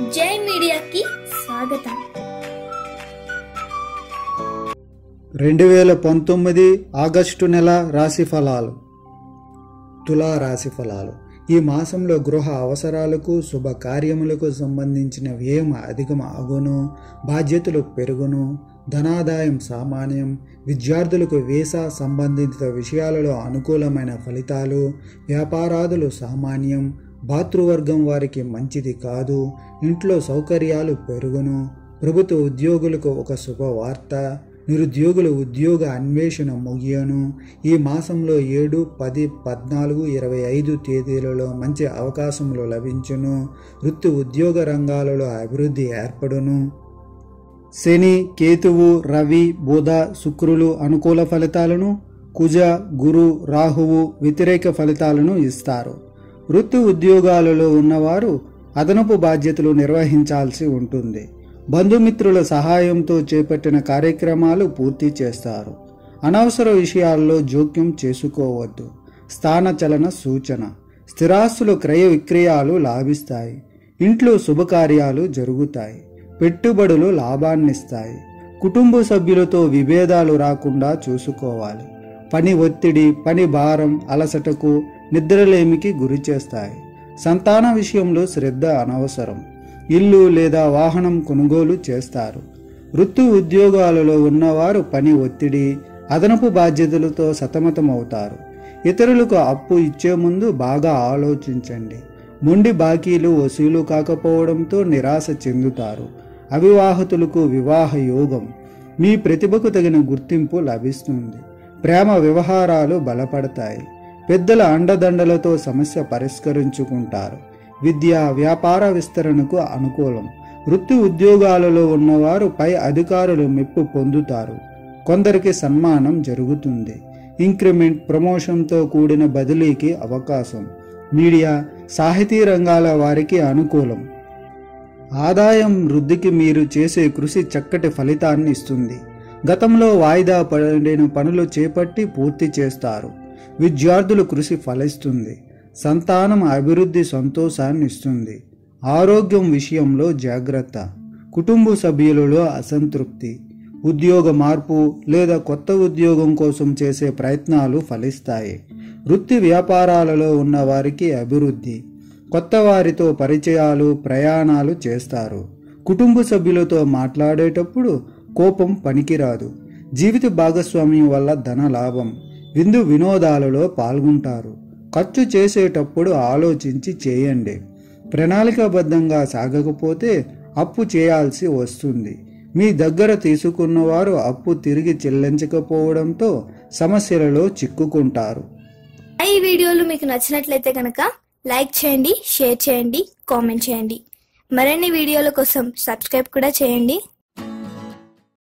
జై మీడియాకి స్వాగతం రెండు వేల పంతొమ్మిది ఆగస్టు నెల రాశి ఫలాలు తులా రాశి ఫలాలు ఈ మాసంలో గృహ అవసరాలకు శుభ కార్యములకు సంబంధించిన వ్యయం అధికం అగును బాధ్యతలు పెరుగును ధనాదాయం సామాన్యం విద్యార్థులకు వీసా సంబంధిత విషయాలలో అనుకూలమైన ఫలితాలు వ్యాపారాదులు సామాన్యం భాతృవర్గం వారికి మంచిది కాదు ఇంట్లో సౌకర్యాలు పెరుగును ప్రభుత్వ ఉద్యోగులకు ఒక శుభవార్త నిరుద్యోగులు ఉద్యోగ అన్వేషణ ముగియను ఈ మాసంలో ఏడు పది పద్నాలుగు ఇరవై ఐదు తేదీలలో మంచి అవకాశములు లభించును వృత్తి ఉద్యోగ రంగాలలో అభివృద్ధి ఏర్పడును శని కేతువు రవి బుధ శుక్రులు అనుకూల ఫలితాలను కుజ గురు రాహువు వ్యతిరేక ఫలితాలను ఇస్తారు వృత్తి ఉద్యోగాలలో ఉన్నవారు అదనపు బాధ్యతలు నిర్వహించాల్సి ఉంటుంది బంధుమిత్రుల సహాయంతో చేపట్టిన కార్యక్రమాలు పూర్తి చేస్తారు అనవసర విషయాల్లో జోక్యం చేసుకోవద్దు స్థానచలన సూచన స్థిరాస్తులు క్రయ విక్రయాలు లాభిస్తాయి ఇంట్లో శుభకార్యాలు జరుగుతాయి పెట్టుబడులు లాభాన్నిస్తాయి కుటుంబ సభ్యులతో విభేదాలు రాకుండా చూసుకోవాలి పని ఒత్తిడి పని భారం అలసటకు నిద్రలేమికి గురి చేస్తాయి సంతాన విషయంలో శ్రద్ధ అనవసరం ఇల్లు లేదా వాహనం కొనుగోలు చేస్తారు వృత్తి ఉద్యోగాలలో ఉన్నవారు పని ఒత్తిడి అదనపు బాధ్యతలతో సతమతమవుతారు ఇతరులకు అప్పు ఇచ్చే ముందు బాగా ఆలోచించండి మొండి బాకీలు వసూలు కాకపోవడంతో నిరాశ చెందుతారు అవివాహితులకు వివాహ యోగం మీ ప్రతిభకు తగిన గుర్తింపు లభిస్తుంది ప్రేమ వ్యవహారాలు బలపడతాయి పెద్దల అండదండలతో సమస్య పరిష్కరించుకుంటారు విద్య వ్యాపార విస్తరణకు అనుకూలం వృత్తి ఉద్యోగాలలో ఉన్నవారు పై అధికారులు మెప్పు పొందుతారు కొందరికి సన్మానం జరుగుతుంది ఇంక్రిమెంట్ ప్రమోషన్తో కూడిన బదిలీకి అవకాశం మీడియా సాహితీ రంగాల వారికి అనుకూలం ఆదాయం వృద్ధికి మీరు చేసే కృషి చక్కటి ఫలితాన్ని ఇస్తుంది గతంలో వాయిదా పడిన పనులు చేపట్టి పూర్తి చేస్తారు విద్యార్థుల కృషి ఫలిస్తుంది సంతానం అభివృద్ధి సంతోషాన్ని ఇస్తుంది ఆరోగ్యం విషయంలో జాగ్రత్త కుటుంబ సభ్యులలో అసంతృప్తి ఉద్యోగ మార్పు లేదా కొత్త ఉద్యోగం కోసం చేసే ప్రయత్నాలు ఫలిస్తాయి వృత్తి వ్యాపారాలలో ఉన్న వారికి అభివృద్ధి కొత్త వారితో పరిచయాలు ప్రయాణాలు చేస్తారు కుటుంబ సభ్యులతో మాట్లాడేటప్పుడు కోపం పనికిరాదు జీవిత భాగస్వామ్యం వల్ల ధన లాభం విందు వినోదాలలో పాల్గొంటారు ఖర్చు చేసేటప్పుడు ఆలోచించి చేయండి ప్రణాళికాబద్ధంగా సాగకపోతే అప్పు చేయాల్సి వస్తుంది మీ దగ్గర తీసుకున్నవారు అప్పు తిరిగి చెల్లించకపోవడంతో సమస్యలలో చిక్కుకుంటారు ఈ వీడియోలు మీకు నచ్చినట్లయితే కనుక లైక్ చేయండి షేర్ చేయండి కామెంట్ చేయండి మరిన్ని వీడియోల కోసం సబ్స్క్రైబ్ కూడా చేయండి